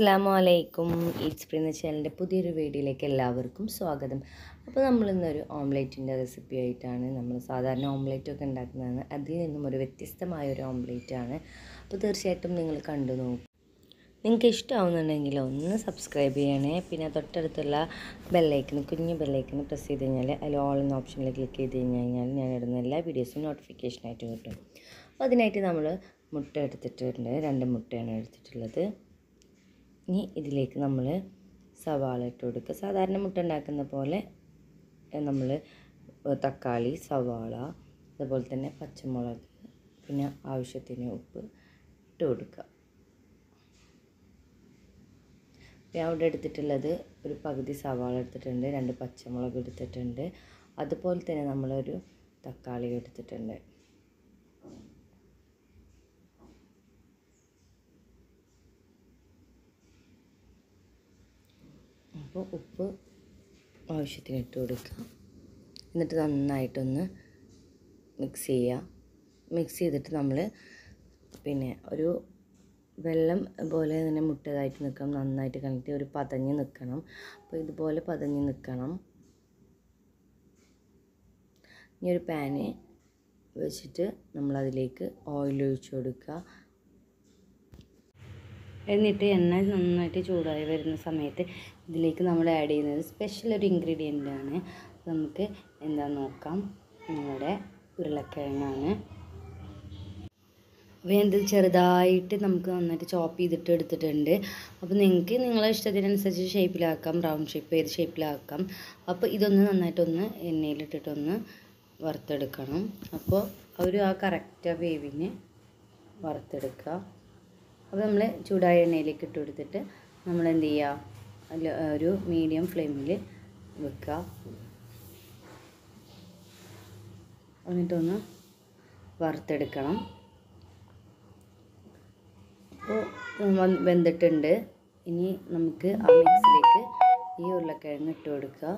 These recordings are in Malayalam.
അസ്സാം വലൈക്കും ഈറ്റ്സ് പ്രീ എന്ന ചാനലിൻ്റെ പുതിയൊരു വീഡിയോയിലേക്ക് എല്ലാവർക്കും സ്വാഗതം അപ്പോൾ നമ്മളിന്നൊരു ഓംലേറ്റിൻ്റെ റെസിപ്പി ആയിട്ടാണ് നമ്മൾ സാധാരണ ഓംലേറ്റൊക്കെ ഉണ്ടാക്കുന്നതാണ് അതിൽ നിന്നും ഒരു വ്യത്യസ്തമായ ഒരു ഓംലേറ്റ് ആണ് അപ്പോൾ തീർച്ചയായിട്ടും നിങ്ങൾ കണ്ടു നോക്കും നിങ്ങൾക്ക് ഇഷ്ടമാവുന്നുണ്ടെങ്കിൽ ഒന്ന് സബ്സ്ക്രൈബ് ചെയ്യണേ പിന്നെ തൊട്ടടുത്തുള്ള ബെല്ലൈക്കന് കുഞ്ഞു ബെല്ലൈക്കന് പ്രസ് ചെയ്ത് കഴിഞ്ഞാൽ അതിൽ ഓൾ എന്ന ഓപ്ഷനിൽ ക്ലിക്ക് ചെയ്ത് കഴിഞ്ഞ് കഴിഞ്ഞാൽ ഞാൻ ഇടുന്ന എല്ലാ വീഡിയോസും നോട്ടിഫിക്കേഷനായിട്ട് കിട്ടും അപ്പോൾ അതിനായിട്ട് നമ്മൾ മുട്ട എടുത്തിട്ടുണ്ട് രണ്ട് മുട്ടയാണ് എടുത്തിട്ടുള്ളത് ഇനി ഇതിലേക്ക് നമ്മൾ സവാള ഇട്ട് കൊടുക്കുക സാധാരണ മുട്ട ഉണ്ടാക്കുന്ന പോലെ നമ്മൾ തക്കാളി സവാള അതുപോലെ തന്നെ പച്ചമുളക് പിന്നെ ആവശ്യത്തിന് ഉപ്പ് ഇട്ട് കൊടുക്കുക ഞാൻ അവിടെ എടുത്തിട്ടുള്ളത് ഒരു പകുതി സവാള എടുത്തിട്ടുണ്ട് രണ്ട് പച്ചമുളക് എടുത്തിട്ടുണ്ട് അതുപോലെ തന്നെ നമ്മളൊരു തക്കാളി എടുത്തിട്ടുണ്ട് അപ്പോൾ ഉപ്പ് ആവശ്യത്തിന് ഇട്ട് കൊടുക്കുക എന്നിട്ട് നന്നായിട്ടൊന്ന് മിക്സ് ചെയ്യുക മിക്സ് ചെയ്തിട്ട് നമ്മൾ പിന്നെ ഒരു വെള്ളം പോലെ തന്നെ മുട്ടതായിട്ട് നിൽക്കണം നന്നായിട്ട് കണ്ടിട്ട് ഒരു പതഞ്ഞ് നിൽക്കണം അപ്പോൾ ഇതുപോലെ പതഞ്ഞ് നിൽക്കണം ഇനി ഒരു പാന് വെച്ചിട്ട് നമ്മളതിലേക്ക് ഓയിൽ ഒഴിച്ച് കൊടുക്കുക എന്നിട്ട് എണ്ണ നന്നായിട്ട് ചൂടായി വരുന്ന സമയത്ത് ഇതിലേക്ക് നമ്മൾ ആഡ് ചെയ്യുന്നത് സ്പെഷ്യൽ ഒരു ഇൻഗ്രീഡിയൻ്റ് ആണ് നമുക്ക് എന്താ നോക്കാം നമ്മുടെ ഉരുളക്കിഴങ്ങാണ് അപ്പോൾ ഇത് ചെറുതായിട്ട് നമുക്ക് നന്നായിട്ട് ചോപ്പ് ചെയ്തിട്ട് എടുത്തിട്ടുണ്ട് അപ്പോൾ നിങ്ങൾക്ക് നിങ്ങളെ ഇഷ്ടത്തിനനുസരിച്ച് ഷേപ്പിലാക്കാം റൗണ്ട് ഷേപ്പ് ഏത് ഷേപ്പിലാക്കാം അപ്പോൾ ഇതൊന്ന് നന്നായിട്ടൊന്ന് എണ്ണയിലിട്ടിട്ടൊന്ന് വറുത്തെടുക്കണം അപ്പോൾ ഒരു ആ കറക്റ്റ് വേവിന് വറുത്തെടുക്കുക അപ്പോൾ നമ്മൾ ചൂടായ എണ്ണയിലേക്ക് ഇട്ട് കൊടുത്തിട്ട് നമ്മൾ എന്ത് ചെയ്യുക അല്ല ഒരു മീഡിയം ഫ്ലെയിമിൽ വെക്കുക എന്നിട്ടൊന്ന് വറുത്തെടുക്കണം അപ്പോൾ വെന്തിട്ടുണ്ട് ഇനി നമുക്ക് ആ മിക്സിലേക്ക് ഈ ഉരുളക്കിഴങ്ങ് ഇട്ട് കൊടുക്കുക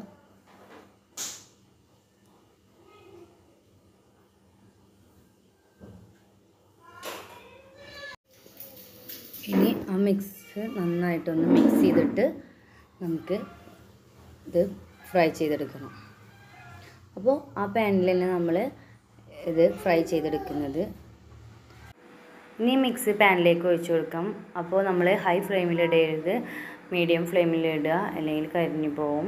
ഇനി ആ മിക്സ് നന്നായിട്ടൊന്ന് മിക്സ് ചെയ്തിട്ട് നമുക്ക് ഇത് ഫ്രൈ ചെയ്തെടുക്കണം അപ്പോൾ ആ പാനിൽ തന്നെ നമ്മൾ ഇത് ഫ്രൈ ചെയ്തെടുക്കുന്നത് ഇനി മിക്സ് പാനിലേക്ക് ഒഴിച്ചു കൊടുക്കാം അപ്പോൾ നമ്മൾ ഹൈ ഫ്ലെയിമിൽ ഇടരുത് മീഡിയം ഫ്ലെയിമിൽ ഇടുക അല്ലെങ്കിൽ കരിഞ്ഞു പോവും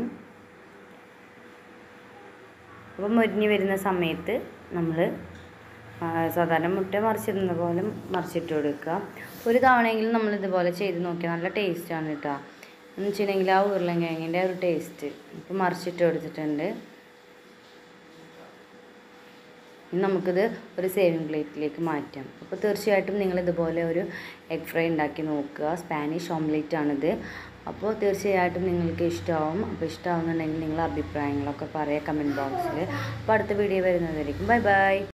അപ്പോൾ മുരിഞ്ഞ് വരുന്ന സമയത്ത് നമ്മൾ സാധാരണ മുട്ട മറിച്ചിടുന്ന പോലെ മറിച്ചിട്ട് കൊടുക്കുക ഒരു തവണയെങ്കിലും നമ്മൾ ഇതുപോലെ ചെയ്ത് നോക്കിയാൽ നല്ല ടേസ്റ്റാണ് കേട്ടോ എന്ന് വെച്ചിട്ടുണ്ടെങ്കിൽ ആ ഉരുളൻകിഴങ്ങിൻ്റെ ഒരു ടേസ്റ്റ് ഇപ്പോൾ മറിച്ചിട്ട് കൊടുത്തിട്ടുണ്ട് ഇനി നമുക്കിത് ഒരു സേവിങ് പ്ലേറ്റിലേക്ക് മാറ്റാം അപ്പോൾ തീർച്ചയായിട്ടും നിങ്ങൾ ഇതുപോലെ ഒരു എഗ് ഫ്രൈ ഉണ്ടാക്കി നോക്കുക സ്പാനിഷ് ഓംലേറ്റ് ആണിത് അപ്പോൾ തീർച്ചയായിട്ടും നിങ്ങൾക്ക് ഇഷ്ടമാവും അപ്പോൾ ഇഷ്ടമാവുന്നുണ്ടെങ്കിൽ നിങ്ങൾ അഭിപ്രായങ്ങളൊക്കെ പറയുക കമൻറ്റ് ബോക്സിൽ അപ്പോൾ അടുത്ത വീഡിയോ വരുന്നതായിരിക്കും ബൈ ബൈ